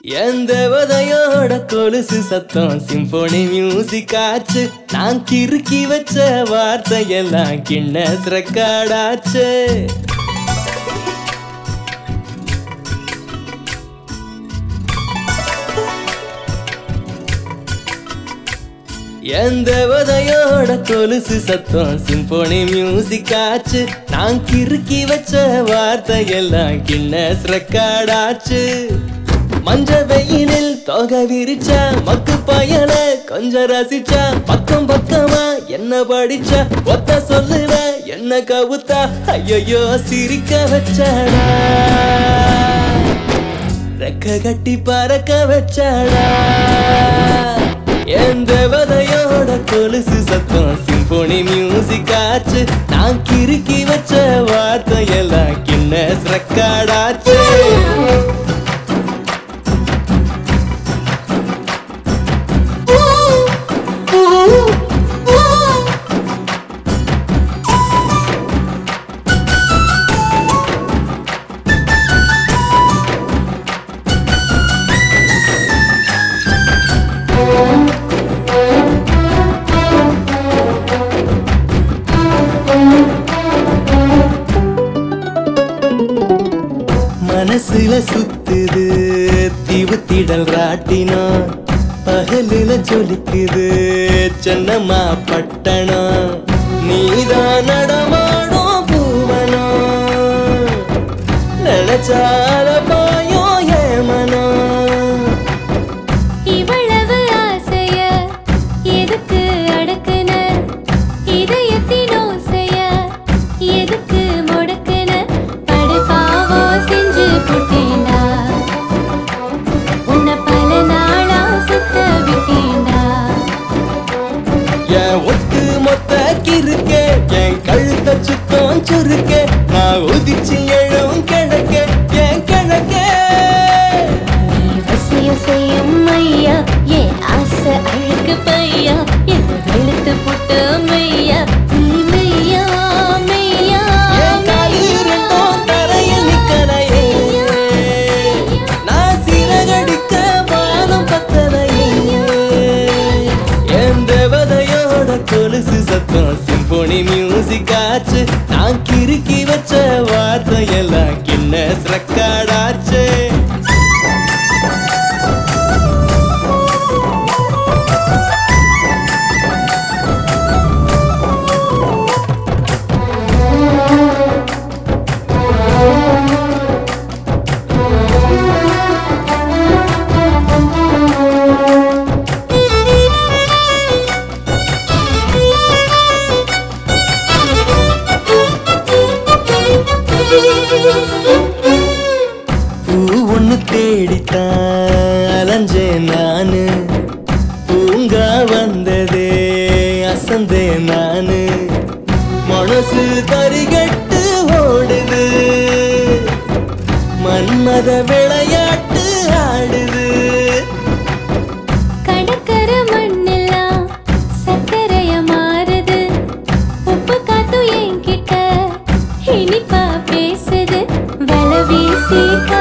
என் தேவதையோட கொலுசு சத்தம் symphony music ஆச்சு நான் கிறுக்கி வச்ச வார்த்தையெல்லாம் கிண்ணஸ் ரெக்கார்டாச்சு என் தேவதையோட கொலுசு சத்தம் சிம்போனி மியூசிக் ஆச்சு நான் கிறுக்கி வச்ச வார்த்தையெல்லாம் கிண்ணஸ் ரெக்கார்டாச்சு மஞ்ச வெயிலில் தொகை விரிச்சா மக்கு பயல கொஞ்சம் ரசிச்சா பக்கம் பக்கமா என்ன படிச்சா ஒத்த சொல்லுவ என்ன கவுத்தா ஐயோ சிரிக்க வச்சாடா ரெக்க கட்டி பறக்க வச்சாடா என் தேவதையோட கொலுசு சத்தம் சிம்போனி மியூசிக் ஆச்சு நான் கிறுக்கி வச்ச வார்த்தையெல்லாம் கிண்ணஸ் ரெக்கார்டாச்சு மனசுல சுத்துது தீவுத்திடல் ராட்டினா பகலுல ஜொலிக்குது சென்னம்மா பட்டணம் நீதான் நடமாடும் பூவனா நினைச்சால பாயோ ஏமனா இவ்வளவு ஆசைய எதுக்கு அடக்குன இதயத்தின் ஓசைய எதுக்கு முடக்குன படுபாவோ செஞ்சு போட்டேன்டா உன்னை பல நாளா சுத்த விட்டேன்டா என் ஒட்டு மொத்த கிறுக்க என் கழுத்த சுத்தம் சுருக்க நான் உதிச்சு எழும் கிழக்க என் கிழக்க நீ வசியம் செய்யும் ஐயா என் ஆசை அழுக்கு பையா என்ன வெளுத்து போட்டு மையா நீ மெய்யா மெய்யா என் காலு ரெண்டும் தரையில் நிக்கலையே. நான் சிறகடிக்க வானம் பத்தலையே. என் தேவதையோட கொலுசு சத்தம் சிம்போனி மியூசிக் ஆச்சு நான் கிறுக்கி வச்ச வார்த்தையெல்லாம் கிண்ணஸ் ரெக்கார்டாச்சு பூ ஒண்ணு தேடித்தான் அலைஞ்சேன் நானு பூங்கா வந்ததே அசந்தேன் நானு மனசு தரிகட்டு ஓடுது மன்மத விளையாட்டு ஆடுது கடற்கர மண்ணெல்லாம் சர்க்கரைய மாறுது உப்பு காத்து என்கிட்ட இனிப்பா பேசுது வல வீசி